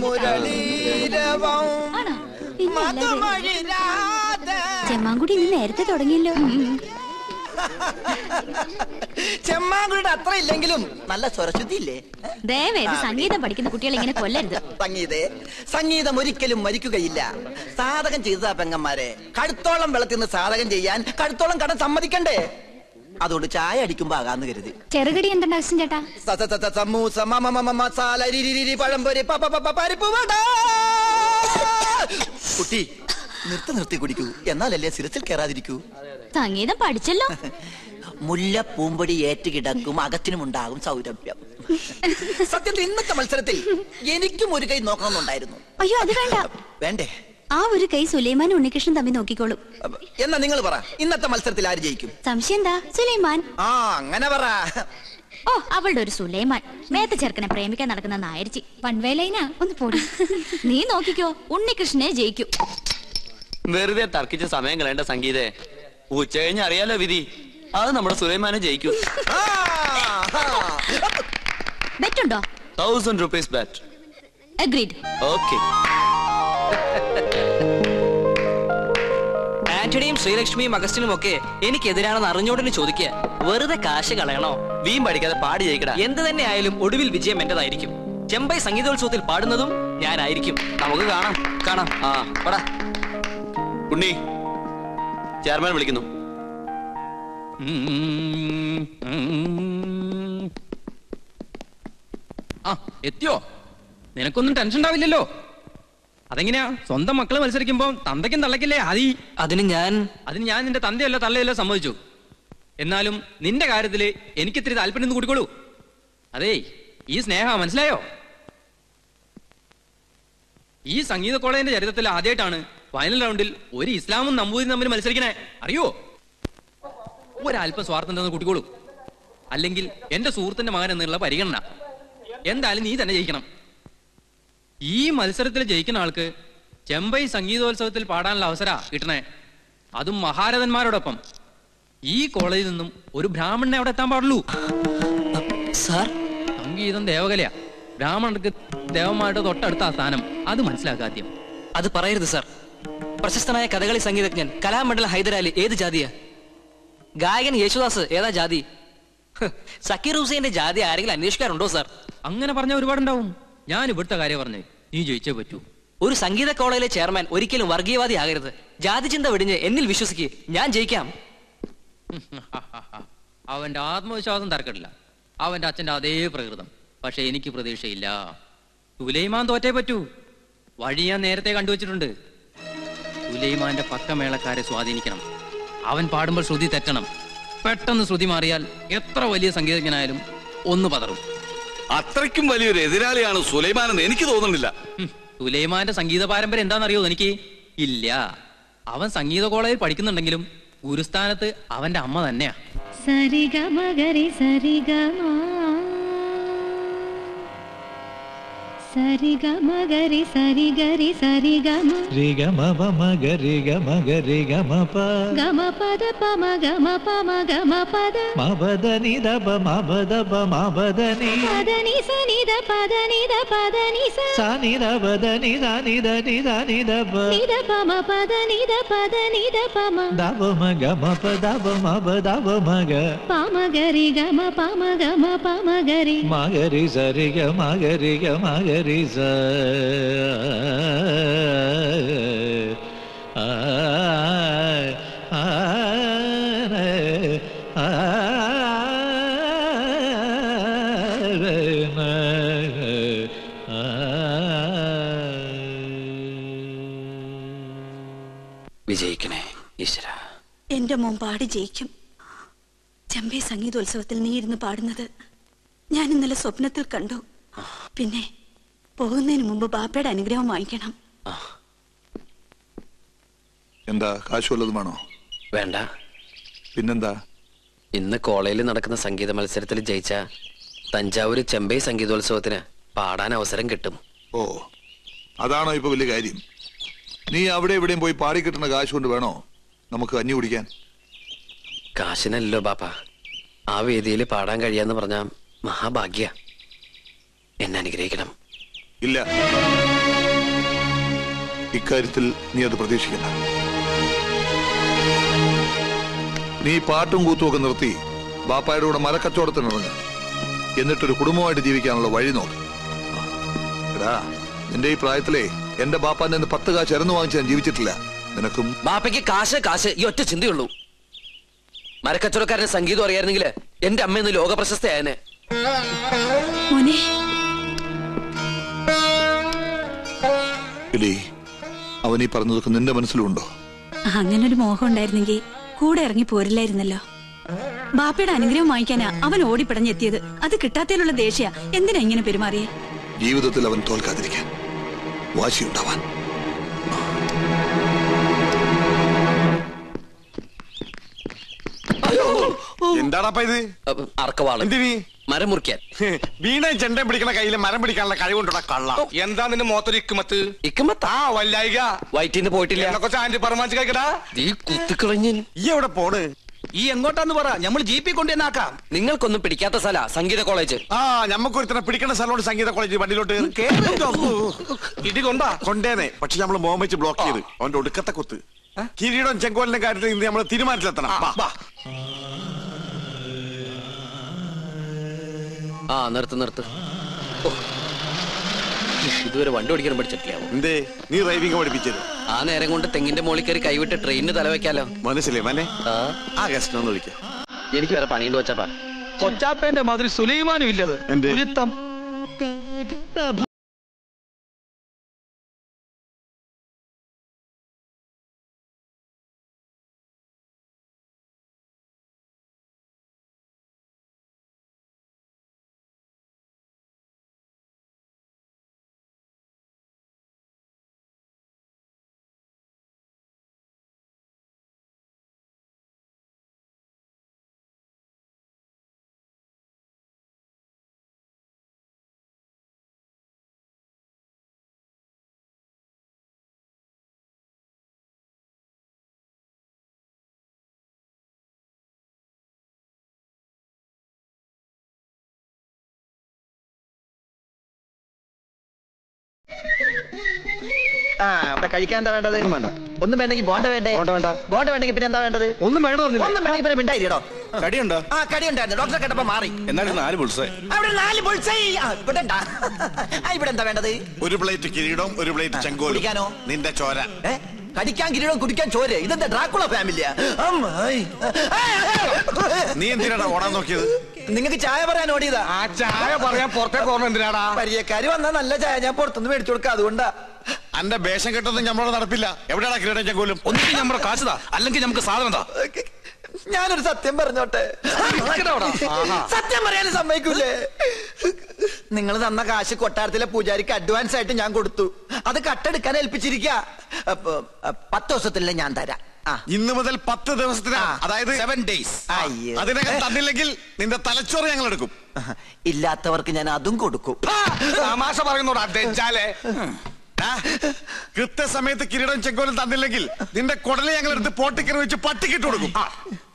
മുരളീരവം ആണോ പിന്നെ അല്ലാതെ മധുമഴിരാധ ചെമ്മാങ്കുടി ഇന്ന് നേരത്തെ തുടങ്ങിയല്ലോ ചെമ്മാങ്കുടിയുടെ അത്ര ഇല്ലെങ്കിലും നല്ല സ്വരശുദ്ധി ഇല്ലേ ദയവേത് സംഗീതം പഠിക്കുന്ന കുട്ടികൾ ഇങ്ങനെ കൊല്ലരുത് സംഗീതേ സംഗീതം ഒരിക്കലും മരിക്കുകയില്ല സാധകം ചെയ്തതാ പെങ്ങന്മാരെ കടുത്തോളം വെള്ളത്തിൽ നിന്ന് സാധകം ചെയ്യാൻ കടുത്തോളം കടം സമ്മതിക്കണ്ടേ അതുകൊണ്ട് ചായ അടിക്കുമ്പോ ആകാന്ന് കരുതി ചെറുകടി എന്തുണ്ട് അച്ഛൻ ചേട്ടാ സ സ സ സ സമൂസ മ മ മ മ മസാല രി രി രി രി പഴംപൊരി പ പ പ പ പരിപ്പ് വട കുട്ടി നിർത്തി നിർത്തി കുടിക്കൂ എന്നാലല്ലേ സിരസിൽ കയറാതിരിക്കൂ സംഗീതം പഠിച്ചല്ലോ മുല്ല പൂമ്പൊടി ഏറ്റുകിടക്കും അകത്തിനുമുണ്ടാകും സൗരഭ്യം സത്യത്തിൽ ഇന്നത്തെ മത്സരത്തിൽ എനിക്കും ഒരു കൈ നോക്കണമെന്നുണ്ടായിരുന്നു അയ്യോ അത് വേണ്ട വേണ്ടേ ആ ഒരു കൈ സുലൈമാൻ ഉണ്ണികൃഷ്ണൻ തമ്മിൽ നോക്കിക്കോളും അപ്പൊ എന്നാ നിങ്ങൾ പറ ഇന്നത്തെ മത്സരത്തിൽ ആര് ജയിക്കും സംശയം എന്താ സുലൈമാൻ ആ അങ്ങനെ പറ ഓ അവളുടെ ഒരു സുലൈമാൻ മേത്ത ചെറുക്കനെ പ്രേമിക്കാൻ നടക്കുന്ന നായരിച്ചി വൺവേലൈനാ ഒന്ന് പോടി നീ നോക്കിക്കോ ഉണ്ണികൃഷ്ണനെ ജയിക്കും വെറുതെ തർക്കിച്ച സമയം കളയേണ്ട സംഗീതേ ഉച്ച കഴിഞ്ഞ് അറിയാലോ വിധി അത് നമ്മുടെ സുലൈമാനെ ജയിക്കും ആ, ആ. ബെറ്റുണ്ടോ thousand rupees bet agreed okay ആന്റണിയും ശ്രീലക്ഷ്മിയും അഗസ്റ്റിനും ഒക്കെ എനിക്കെതിരാണെന്ന് അറിഞ്ഞോണ്ടിന് ചോദിക്കുക വെറുതെ കാശ് കളയണോ വീം പഠിക്കാതെ പാടി ജയിക്കടാ എന്ത് തന്നെ ആയാലും ഒടുവിൽ വിജയം എന്റേതായിരിക്കും ചെമ്പൈ സംഗീതോത്സവത്തിൽ പാടുന്നതും ഞാനായിരിക്കും നമുക്ക് കാണാം കാണാം ആ പടാ ഉണ്ണി ചെയർമാൻ വിളിക്കുന്നു ആ എത്തിയോ നിനക്കൊന്നും ടെൻഷൻ ഉണ്ടാവില്ലല്ലോ അതെങ്ങനെയാ സ്വന്തം മക്കള് മത്സരിക്കുമ്പോ തന്തയ്ക്കും തള്ളക്കില്ലേ ആദി അതിന് ഞാൻ അതിന് ഞാൻ നിന്റെ തന്തയല്ല തള്ളയല്ല സമ്മതിച്ചു എന്നാലും നിന്റെ കാര്യത്തില് എനിക്കിത്തിരി താല്പര്യം ഒന്ന് കൂടിക്കോളൂ അതേ ഈ സ്നേഹ മനസ്സിലായോ ഈ സംഗീത കോളേജിന്റെ ചരിത്രത്തിൽ ആദ്യമായിട്ടാണ് ഫൈനൽ റൗണ്ടിൽ ഒരു ഇസ്ലാമും നമ്പൂതിരും തമ്മിൽ മത്സരിക്കണേ അറിയോ ഒരല്പം സ്വാർത്ഥം തന്ന് കൂട്ടിക്കോളൂ അല്ലെങ്കിൽ എന്റെ സുഹൃത്തിന്റെ മകൻ എന്നുള്ള പരിഗണന എന്തായാലും നീ തന്നെ ജയിക്കണം ഈ മത്സരത്തിൽ ജയിക്കുന്ന ആൾക്ക് ചെമ്പൈ സംഗീതോത്സവത്തിൽ പാടാനുള്ള അവസര കിട്ടണേ അതും മഹാരഥന്മാരോടൊപ്പം ഈ കോളേജിൽ നിന്നും ഒരു ബ്രാഹ്മണനെ അവിടെ എത്താൻ പാടുള്ളൂ സാർ സംഗീതം ദേവകലയാ ബ്രാഹ്മണർക്ക് ദേവന്മാരുടെ തൊട്ടടുത്ത ആ സ്ഥാനം അത് മനസ്സിലാക്കുക ആദ്യം അത് പറയരുത് സാർ പ്രശസ്തനായ കഥകളി സംഗീതജ്ഞൻ കലാമണ്ഡലം ഹൈദരാലി ഏത് ജാതിയാ ഗായകൻ യേശുദാസ് ഏതാ ജാതി ഹ്, സക്കീർ ഹുസൈന്റെ ജാതി ആരെങ്കിലും അന്വേഷിക്കാറുണ്ടോ സാർ അങ്ങനെ പറഞ്ഞ ഒരുപാടുണ്ടാവും ഞാൻ ഇവിടുത്തെ കാര്യം പറഞ്ഞേ നീ ജയിച്ചേ പറ്റൂ ഒരു സംഗീത കോളേജിലെ ചെയർമാൻ ഒരിക്കലും വർഗീയവാദി ആകരുത് ജാതി ചിന്ത വെടിഞ്ഞ് എന്നിൽ വിശ്വസിക്കുക ഞാൻ ജയിക്കാം അവന്റെ ആത്മവിശ്വാസം തരക്കടില്ല അവന്റെ അച്ഛന്റെ അതേ പ്രകൃതം പക്ഷെ എനിക്ക് പ്രതീക്ഷയില്ല സുലൈമാൻ തോറ്റേ പറ്റൂ വഴി ഞാൻ നേരത്തെ കണ്ടുവച്ചിട്ടുണ്ട് സുലൈമാന്റെ പക്കമേളക്കാരെ സ്വാധീനിക്കണം അവൻ പാടുമ്പോൾ ശ്രുതി തെറ്റണം പെട്ടെന്ന് ശ്രുതി മാറിയാൽ എത്ര വലിയ സംഗീതജ്ഞനായാലും ഒന്ന് പതറും അത്രയ്ക്കും വലിയൊരു എതിരാളിയാണ് സുലൈമാൻ എന്ന് എനിക്ക് തോന്നുന്നില്ല ഹും, സുലൈമാന്റെ സംഗീത പാരമ്പര്യം എന്താണെന്നറിയോ എനിക്ക് ഇല്ല അവൻ സംഗീത കോളേജിൽ പഠിക്കുന്നുണ്ടെങ്കിലും ഗുരുസ്ഥാനത്ത് അവന്റെ അമ്മ തന്നെയാ സരിഗമഗരി സരിഗമ സരിഗമഗരി സരിഗരി സരിഗമ രിഗമപമഗ രിഗമഗ ഗമ പദ പമ ഗമ പമ ഗമ പദ മപദ നിദപ മപദ മപദനി പദ നി സ നി ദ പദ നി ദ പദ നി സ സാനിദപദ നിദ നിദ നിദ നിദപ നി ദ പമ പദ നി ദ പദ നി ദ പമ ദവമ ഗമപ ദവമപ ദവമഗ പാമഗരി ഗമ പാമ ഗമ പാമഗരി മഗരി സരിഗ മഗരിഗ മഗരി സ ആ ആ ആ വിജയിക്കണേ ഈശ്വര എന്റെ മോൻ പാടി ജയിക്കും ചെമ്പൈ സംഗീതോത്സവത്തിൽ നീ ഇരുന്ന് പാടുന്നത് ഞാൻ ഇന്നലെ സ്വപ്നത്തിൽ കണ്ടു പിന്നെ പോകുന്നതിന് മുമ്പ് ബാപ്പയുടെ അനുഗ്രഹം വാങ്ങിക്കണം എന്താ കാശ് വല്ലതും വേണോ വേണ്ട പിന്നെന്താ ഇന്ന് കോളേജിൽ നടക്കുന്ന സംഗീത മത്സരത്തിൽ ജയിച്ച തഞ്ചാവൂര് ചെമ്പൈ സംഗീതോത്സവത്തിന് പാടാൻ അവസരം കിട്ടും ഓ അതാണോ ഇപ്പൊ വലിയ കാര്യം നീ അവിടെ എവിടെയും പോയി പാടി കിട്ടുന്ന കാശ് കൊണ്ട് വേണോ നമുക്ക് കഞ്ഞി കുടിക്കാൻ കാശിനല്ലോ ബാപ്പ ആ വേദിയിൽ പാടാൻ കഴിയാന്ന് പറഞ്ഞ മഹാഭാഗ്യ എന്നെ അനുഗ്രഹിക്കണം ഇല്ല ഇക്കാര്യത്തിൽ നീ അത് പ്രതീക്ഷിക്കണ്ട നീ പാട്ടും കൂത്തും ഒക്കെ നിർത്തി ബാപ്പായുടെ കൂടെ മരക്കച്ചവടത്തിന് ഇറങ്ങുക എന്നിട്ടൊരു കുടുംബമായിട്ട് ജീവിക്കാനുള്ള വഴി നോക്ക് എടാ നിന്റെ ഈ പ്രായത്തിലേ എന്റെ ബാപ്പാന്റെ നിന്ന് പത്ത് കാശ് ഇറന്നു വാങ്ങിച്ച് ഞാൻ ജീവിച്ചിട്ടില്ല നിനക്കും ബാപ്പയ്ക്ക് കാശ് കാശ് ഈ ഒറ്റ ചിന്തയുള്ളൂ മരക്കച്ചവടക്കാരന് സംഗീതം അറിയായിരുന്നെങ്കിൽ എന്റെ അമ്മ ഇന്ന് ലോക പ്രശസ്തയായനെ മോനെ ഇല്ലേ അവൻ ഈ പറഞ്ഞതൊക്കെ നിന്റെ മനസ്സിലുണ്ടോ അങ്ങനെ ഒരു മോഹം ഉണ്ടായിരുന്നെങ്കിൽ കൂടെ ഇറങ്ങി പോരില്ലായിരുന്നല്ലോ ബാപ്പയുടെ അനുഗ്രഹം വാങ്ങിക്കാനാ അവൻ ഓടിപ്പിടഞ്ഞെത്തിയത് അത് കിട്ടാത്തതിലുള്ള ദേഷ്യ എന്തിനാ ഇങ്ങനെ പെരുമാറിയേ ജീവിതത്തിൽ അവൻ തോൽക്കാതിരിക്കാൻ വാശിയുണ്ടാവാൻ എന്താടാപ്പ ഇത് അറക്കവാള് എന്തിനി മരം മുറിക്കാൻ വീണയും ചെണ്ടയും പിടിക്കണ കയ്യില് മരം പിടിക്കാനുള്ള കഴിവുണ്ടോടാ കള്ള എന്താ നിന്റെ മോത്തൊരു ഇക്കുമത്ത് ഇക്കമത്താ ആ വല്ലായിക വയറ്റിന്ന് പോയിട്ടില്ല എന്നൊക്കെ ആന്റി പറമാച്ച് കഴിക്കടാ ഈ കുത്തിക്കളഞ്ഞ് ഈ എവിടെ പോണ് ഈ എങ്ങോട്ടാന്ന് പറ നമ്മൾ ജീപ്പിൽ കൊണ്ടുവന്നാക്കാം നിങ്ങൾക്കൊന്നും പിടിക്കാത്ത സ്ഥല സംഗീത കോളേജ് ആ ഞമ്മക്കൊരുത്തനെ പിടിക്കണ സ്ഥലമുണ്ട് സംഗീത കോളേജ് വണ്ടിയിലോട്ട് ഇടി കൊണ്ടാ കൊണ്ടേനെ പക്ഷെ നമ്മള് മോഹം വെച്ച് ബ്ലോക്ക് ചെയ്ത് അവന്റെ ഒടുക്കത്തെ കുത്ത് കിരീടം ചെങ്കോലിന്റെ കാര്യത്തിൽ ഇന്ന് നമ്മൾ തീരുമാനത്തിലെത്തണം വാ. ആ നിർത്ത് നിർത്ത് ഓ. ഇതുവരെ വണ്ടി ഓടിക്കാൻ പഠിച്ചിട്ടില്ല എന്തേ നീ ഡ്രൈവിംഗ് പഠിപ്പിച്ചത് ആ നേരം കൊണ്ട് തെങ്ങിന്റെ മുകളിൽ കയറി കൈവിട്ട് ട്രെയിനിന് തലവെക്കാലോ മനസ്സിലേ മനെ ആ ആ ഗസ്റ്റ് ഒന്ന് വിളിക്കാം എനിക്ക് വേറെ പണിയുണ്ട് വെച്ചപ്പാ കൊച്ചാപ്പേന്റെ മാതിരി സുലൈമാനും ഇല്ലത് എന്തേ? ഉരുത്തം ആ ഇവിടെ കഴിക്കാൻ എന്താ വേണ്ടത് ഒന്നും വേണ്ടെങ്കിൽ ബോണ്ട വേണ്ടേ ബോണ്ട വേണ്ടെങ്കിൽ പിന്നെ എന്താ വേണ്ടത് ഒന്നും വേണം ഒന്നും വേണമെങ്കിൽ പിന്നെ മിണ്ടായിട്ടോ കടിയുണ്ടോ ആ കടി ഉണ്ടായിരുന്നു ഡോക്ടറെ കേട്ടപ്പോ മാറി എന്നാലും നാല് പുൾസേ അവിടെ നാല് പൊളിച്ചായി ഇവിടെ ഉണ്ടാ ആ ഇവിടെ എന്താ വേണ്ടത് ഒരു പ്ലേറ്റ് കിരീടം ഒരു പ്ലേറ്റ് ചെങ്കോലും കുടിക്കാനോ? നിന്റെ ചോര ഏ കടിക്കാൻ കിരീടം കുടിക്കാൻ ചോര് ഇതെന്താ ഡ്രാക്കുള ഫാമിലിയാ നീ എന്തിനാടാ ഓടാൻ നോക്കിയത് നിങ്ങൾക്ക് ചായ പറയാൻ ഓടിയതാ ആ ചായ പറയാൻ പുറത്തേക്ക് ഓർമ്മ എന്തിനാടാ പരിചയക്കാര് വന്നാ നല്ല ചായ ഞാൻ പുറത്തുനിന്ന് മേടിച്ചു കൊടുക്കാം അതുകൊണ്ടാ അന്റെ വേഷം കെട്ടൊന്നും നമ്മളോട് നടപ്പില്ല എവിടെയാടാ കിരീടം ചെങ്കോലും ഒന്നിനും നമ്മുടെ കാശുതാ അല്ലെങ്കിൽ നമുക്ക് സാധനം താ ഞാനൊരു സത്യം പറഞ്ഞോട്ടെ സത്യം പറയാനും സമ്മതിക്കൂലേ നിങ്ങൾ തന്ന കാശ് കൊട്ടാരത്തിലെ പൂജാരിക്ക് അഡ്വാൻസ് ആയിട്ട് ഞാൻ കൊടുത്തു അത് കട്ടെടുക്കാൻ ഏൽപ്പിച്ചിരിക്ക പത്ത് ദിവസത്തിലെ ഞാൻ തരാം ആ ഇന്ന് മുതൽ പത്ത് ദിവസത്തിന് ആ. അതായത് സെവൻ ഡേയ്സ് അയ്യോ. അതിനകം തന്നില്ലെങ്കിൽ നിന്റെ തലച്ചോറ് ഞങ്ങൾ എടുക്കും ഇല്ലാത്തവർക്ക് ഞാൻ അതും കൊടുക്കും തമാശ പറയുന്നോടാ ദജ്ജാലേ. ഡാ, കൃത്യസമയത്ത് കിരീടം ചെങ്കോലും തന്നില്ലെങ്കിൽ നിന്റെ കുടലെ ഞങ്ങൾ എടുത്ത് പോട്ടിക്കറി വെച്ച് പട്ടിക്കിട്ട് കൊടുക്കും